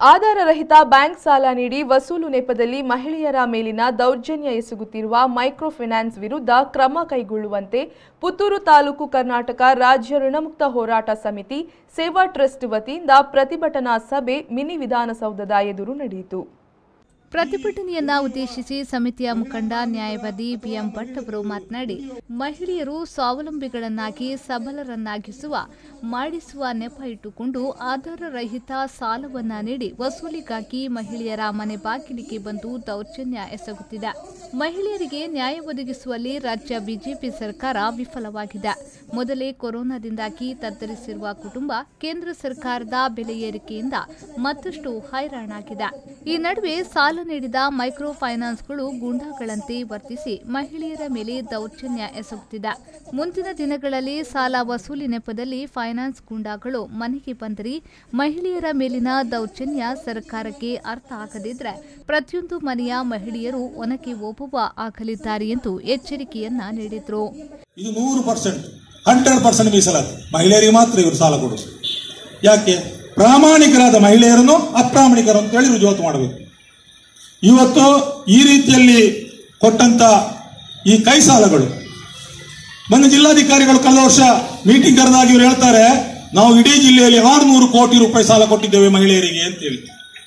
ಆಧಾರರಹಿತ ಬ್ಯಾಂಕ್ ಸಾಲ ನೀಡಿ ವಸೂಲು ನೆಪದಲ್ಲಿ ಮಹಿಳೆಯರ ಮೇಲಿನ ದೌರ್ಜನ್ಯ ಎಸಗುತ್ತಿರುವ ಮೈಕ್ರೋ ಫೈನಾನ್ಸ್ ವಿರುದ್ಧ ಕ್ರಮ ಕೈಗೊಳ್ಳುವಂತೆ ಪುತ್ತೂರು ತಾಲೂಕು ಕರ್ನಾಟಕ ರಾಜ್ಯ ಋಣಮುಕ್ತ ಹೋರಾಟ ಸಮಿತಿ ಸೇವಾ ಟ್ರಸ್ಟ್ ವತಿಯಿಂದ ಪ್ರತಿಭಟನಾ ಸಭೆ ಮಿನಿ ವಿಧಾನಸೌಧದ ಎದುರು ನಡೆಯಿತು ಪ್ರತಿಭಟನೆಯನ್ನ ಉದ್ದೇಶಿಸಿ ಸಮಿತಿಯ ಮುಖಂಡ ನ್ಯಾಯವಾದಿ ಬಿಎಂ ಭಟ್ ಅವರು ಮಾತನಾಡಿ ಮಹಿಳೆಯರು ಸ್ವಾವಲಂಬಿಗಳನ್ನಾಗಿ ಸಬಲರನ್ನಾಗಿಸುವ ಮಾಡಿಸುವ ನೆಪ ಇಟ್ಟುಕೊಂಡು ಆಧಾರರಹಿತ ಸಾಲವನ್ನ ನೀಡಿ ವಸೂಲಿಗಾಗಿ ಮಹಿಳೆಯರ ಮನೆ ಬಾಗಿಲಿಗೆ ಬಂದು ದೌರ್ಜನ್ಯ ಎಸಗುತ್ತಿದೆ ಮಹಿಳೆಯರಿಗೆ ನ್ಯಾಯ ಒದಗಿಸುವಲ್ಲಿ ರಾಜ್ಯ ಬಿಜೆಪಿ ಸರ್ಕಾರ ವಿಫಲವಾಗಿದೆ ಮೊದಲೇ ಕೊರೋನಾದಿಂದಾಗಿ ತತ್ತರಿಸಿರುವ ಕುಟುಂಬ ಕೇಂದ್ರ ಸರ್ಕಾರದ ಬೆಲೆ ಏರಿಕೆಯಿಂದ ಮತ್ತಷ್ಟು ಹೈರಾಣಾಗಿದೆ ಈ ನಡುವೆ ಸಾಲ ನೀಡಿದ ಮೈಕ್ರೋ ಫೈನಾನ್ಸ್ಗಳು ಗೂಂಡಾಗಳಂತೆ ವರ್ತಿಸಿ ಮಹಿಳೆಯರ ಮೇಲೆ ದೌರ್ಜನ್ಯ ಎಸಗುತ್ತಿದೆ ಮುಂದಿನ ದಿನಗಳಲ್ಲಿ ಸಾಲ ವಸೂಲಿ ನೆಪದಲ್ಲಿ ಫೈನಾನ್ಸ್ ಗೂಂಡಾಗಳು ಮನೆಗೆ ಬಂದರೆ ಮಹಿಳೆಯರ ಮೇಲಿನ ದೌರ್ಜನ್ಯ ಸರ್ಕಾರಕ್ಕೆ ಅರ್ಥ ಆಗದಿದ್ರೆ ಪ್ರತಿಯೊಂದು ಮನೆಯ ಮಹಿಳೆಯರು ಒನಕೆ ಓಬವ್ವ ಆಗಲಿದ್ದಾರೆ ಎಂದು ಎಚ್ಚರಿಕೆಯನ್ನ ನೀಡಿದ್ರು ಇದು ನೂರು ಪರ್ಸೆಂಟ್ ಹಂಡ್ರೆಡ್ ಪರ್ಸೆಂಟ್ ಮೀಸಲಾತಿ ಮಹಿಳೆಯರಿಗೆ ಮಾತ್ರ ಇವರು ಸಾಲ ಕೊಡೋದು ಯಾಕೆ ಪ್ರಾಮಾಣಿಕರಾದ ಮಹಿಳೆಯರನ್ನು ಅಪ್ರಾಮಾಣಿಕರು ಅಂತ ಹೇಳಿ ರುಜುವಾತು ಮಾಡಬೇಕು ಇವತ್ತು ಈ ರೀತಿಯಲ್ಲಿ ಕೊಟ್ಟಂತ ಈ ಕೈ ಸಾಲಗಳು ಮೊನ್ನೆ ಜಿಲ್ಲಾಧಿಕಾರಿಗಳು ಕಳೆದ ವರ್ಷ ಮೀಟಿಂಗ್ ಕರೆದಾಗ ಇವರು ಹೇಳ್ತಾರೆ ನಾವು ಇಡೀ ಜಿಲ್ಲೆಯಲ್ಲಿ ಆರುನೂರು ಕೋಟಿ ರೂಪಾಯಿ ಸಾಲ ಕೊಟ್ಟಿದ್ದೇವೆ ಮಹಿಳೆಯರಿಗೆ ಅಂತ ಹೇಳಿ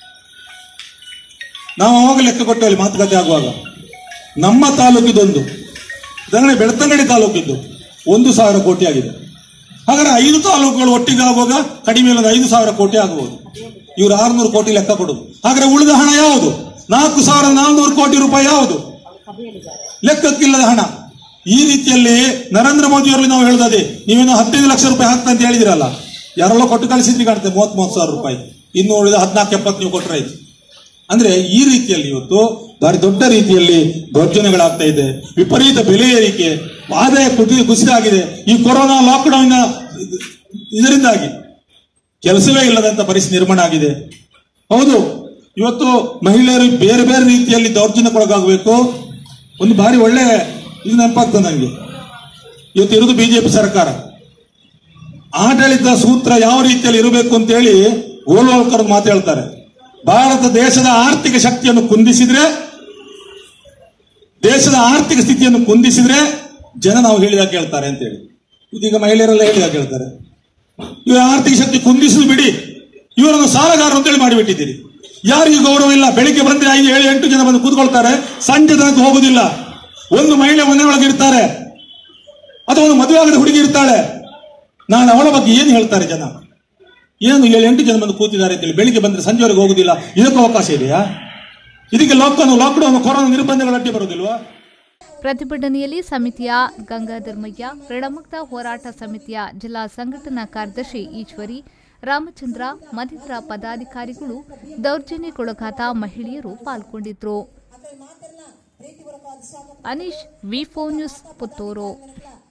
ನಾವು ಅವಾಗ ಲೆಕ್ಕ ಕೊಟ್ಟೇವೆ ಮಾತುಕತೆ ಆಗುವಾಗ ನಮ್ಮ ತಾಲೂಕಿದೊಂದು ಉದಾಹರಣೆ ಬೆಳ್ತಂಗಡಿ ತಾಲೂಕಿದ್ದು ಒಂದು ಸಾವಿರ ಕೋಟಿ ಆಗಿದೆ ಹಾಗಾದ್ರೆ ಐದು ತಾಲೂಕುಗಳು ಒಟ್ಟಿಗೆ ಆಗುವಾಗ ಕಡಿಮೆ ಒಂದು ಐದು ಸಾವಿರ ಕೋಟಿ ಆಗಬಹುದು ಇವರು ಆರುನೂರು ಕೋಟಿ ಲೆಕ್ಕ ಕೊಡುದು ಹಾಗಾದ್ರೆ ಉಳಿದ ಹಣ ಯಾವುದು ನಾಲ್ಕು ಸಾವಿರದ ನಾಲ್ನೂರು ಕೋಟಿ ರೂಪಾಯಿ ಯಾವುದು ಲೆಕ್ಕಕ್ಕಿಲ್ಲದ ಹಣ ಈ ರೀತಿಯಲ್ಲಿ ನರೇಂದ್ರ ಮೋದಿ ಅವರಲ್ಲಿ ನಾವು ಹೇಳೋದೇ ನೀವೇನೋ ಹದಿನೈದು ಲಕ್ಷ ರೂಪಾಯಿ ಹಾಕ್ತಾ ಅಂತ ಹೇಳಿದಿರಲ್ಲ ಯಾರೆಲ್ಲ ಕೊಟ್ಟು ಕಳಿಸಿದ್ರಿ ಕಾಣ್ತದೆ ಮೂವತ್ತ್ ಮೂವತ್ತು ಸಾವಿರ ರೂಪಾಯಿ ಇನ್ನು ಉಳಿದ ಹದಿನಾಲ್ಕು ಎಪ್ಪತ್ತು ನೀವು ಕೊಟ್ಟರೆ ಆಯ್ತು ಅಂದ್ರೆ ಈ ರೀತಿಯಲ್ಲಿ ಇವತ್ತು ಭಾರಿ ದೊಡ್ಡ ರೀತಿಯಲ್ಲಿ ದೌರ್ಜನ್ಯಗಳಾಗ್ತಾ ಇದೆ ವಿಪರೀತ ಬೆಲೆ ಏರಿಕೆ ಆದಾಯ ಕುಸಿ ಕುಸಿತ ಆಗಿದೆ ಈ ಕೊರೋನಾ ಲಾಕ್ಡೌನ್ ಇದರಿಂದಾಗಿ ಕೆಲಸವೇ ಇಲ್ಲದಂತ ಪರಿಸ್ಥಿತಿ ನಿರ್ಮಾಣ ಆಗಿದೆ ಹೌದು ಇವತ್ತು ಮಹಿಳೆಯರು ಬೇರೆ ಬೇರೆ ರೀತಿಯಲ್ಲಿ ದೌರ್ಜನ್ಯಕ್ಕೊಳಗಾಗಬೇಕು ಒಂದು ಬಾರಿ ಒಳ್ಳೆ ಇದು ನೆನಪಾಗ್ತದೆ ನನಗೆ ಇವತ್ತು ಇರುವುದು ಬಿಜೆಪಿ ಸರ್ಕಾರ ಆಡಳಿತ ಸೂತ್ರ ಯಾವ ರೀತಿಯಲ್ಲಿ ಇರಬೇಕು ಅಂತ ಹೇಳಿ ಗೋಲ್ವಾಲ್ಕರ್ ಮಾತು ಹೇಳ್ತಾರೆ ಭಾರತ ದೇಶದ ಆರ್ಥಿಕ ಶಕ್ತಿಯನ್ನು ಕುಂದಿಸಿದ್ರೆ ದೇಶದ ಆರ್ಥಿಕ ಸ್ಥಿತಿಯನ್ನು ಕುಂದಿಸಿದ್ರೆ ಜನ ನಾವು ಹೇಳಿದಾಗ ಕೇಳ್ತಾರೆ ಅಂತ ಹೇಳಿ ಇದೀಗ ಮಹಿಳೆಯರೆಲ್ಲ ಹೇಳಿದಾಗ ಕೇಳ್ತಾರೆ ಇವರ ಆರ್ಥಿಕ ಶಕ್ತಿ ಕುಂದಿಸುದು ಬಿಡಿ ಇವರನ್ನು ಸಾಲಗಾರರು ಅಂತೇಳಿ ಮಾಡಿಬಿಟ್ಟಿದ್ದೀರಿ ಯಾರಿಗೂ ಗೌರವ ಇಲ್ಲ ಬೆಳಿಗ್ಗೆ ಬಂದ್ರೆ ಐದು ಏಳು ಎಂಟು ಜನ ಬಂದು ಕೂತ್ಕೊಳ್ತಾರೆ ಸಂಜೆ ತನಕ ಹೋಗುದಿಲ್ಲ ಒಂದು ಮಹಿಳೆ ಮನೆಯೊಳಗೆ ಇರ್ತಾರೆ ಅಥವಾ ಒಂದು ಮದುವೆ ಆಗದ ಹುಡುಗಿ ಇರ್ತಾಳೆ ನಾನು ಅವಳ ಬಗ್ಗೆ ಏನು ಹೇಳ್ತಾರೆ ಜನ ಏನು ಏಳು ಎಂಟು ಜನ ಬಂದು ಕೂತಿದ್ದಾರೆ ಅಂತೇಳಿ ಬೆಳಿಗ್ಗೆ ಬಂದ್ರೆ ಸಂಜೆವರೆಗೆ ಹೋಗುದಿಲ್ಲ ಇದಕ್ಕೂ ಅವಕಾಶ ಇದೆಯಾ ಇದಕ್ಕೆ ಲಾಕ್ಡೌನ್ ಲಾಕ್ಡೌನ್ ಕೊರೋನಾ ನಿರ್ಬಂಧಗಳು ಅಡ್ಡಿ ಬರುವುದಿಲ್ವಾ ಪ್ರತಿಭಟನೆಯಲ್ಲಿ ಸಮಿತಿಯ ಗಂಗಾಧರ್ಮಯ್ಯ ಋಣಮುಕ್ತ ಹೋರಾಟ ಸಮಿತಿಯ ಜಿಲ್ಲಾ ಸಂಘಟನಾ ಕಾರ್ಯದರ್ಶಿ ಈಶ್ವರಿ ರಾಮಚಂದ್ರ ಮತ್ತಿತರ ಪದಾಧಿಕಾರಿಗಳು ದೌರ್ಜನ್ಯಕ್ಕೊಳಗಾದ ಮಹಿಳೆಯರು ಪಾಲ್ಗೊಂಡಿದ್ರು ಅನೀಶ್ ವಿ ನ್ಯೂಸ್ ಪುತ್ತೂರು